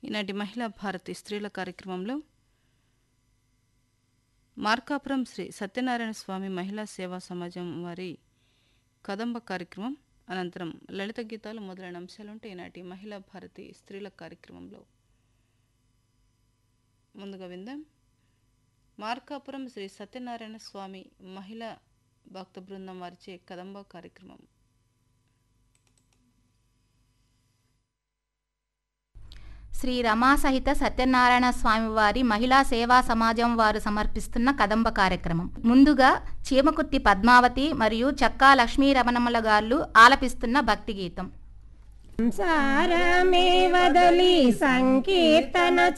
ఈనాటి మహిళా భారతి స్త్రీల కార్యక్రమంలో మార్కాపురం శ్రీ సత్యనారాయణ స్వామి మహిళా సేవా సమాజం వారి కదంబ కార్యక్రమం అనంతరం లలిత గీతాలు మొదలైన అంశాలుంటే ఈనాటి మహిళా భారతి స్త్రీల కార్యక్రమంలో ముందుగా విందాం మార్కాపురం శ్రీ సత్యనారాయణ స్వామి మహిళా భక్త బృందం వారిచే కదంబ కార్యక్రమం శ్రీ రమా సహిత సత్యనారాయణ స్వామి వారి మహిళా సేవా సమాజం వారు సమర్పిస్తున్న కదంబ కార్యక్రమం ముందుగా చీమకుర్తి పద్మావతి మరియు చక్కా లక్ష్మీ రమణమ్మల గారు ఆలపిస్తున్న భక్తి గీతం సంసారమే వదలి సంకీర్తన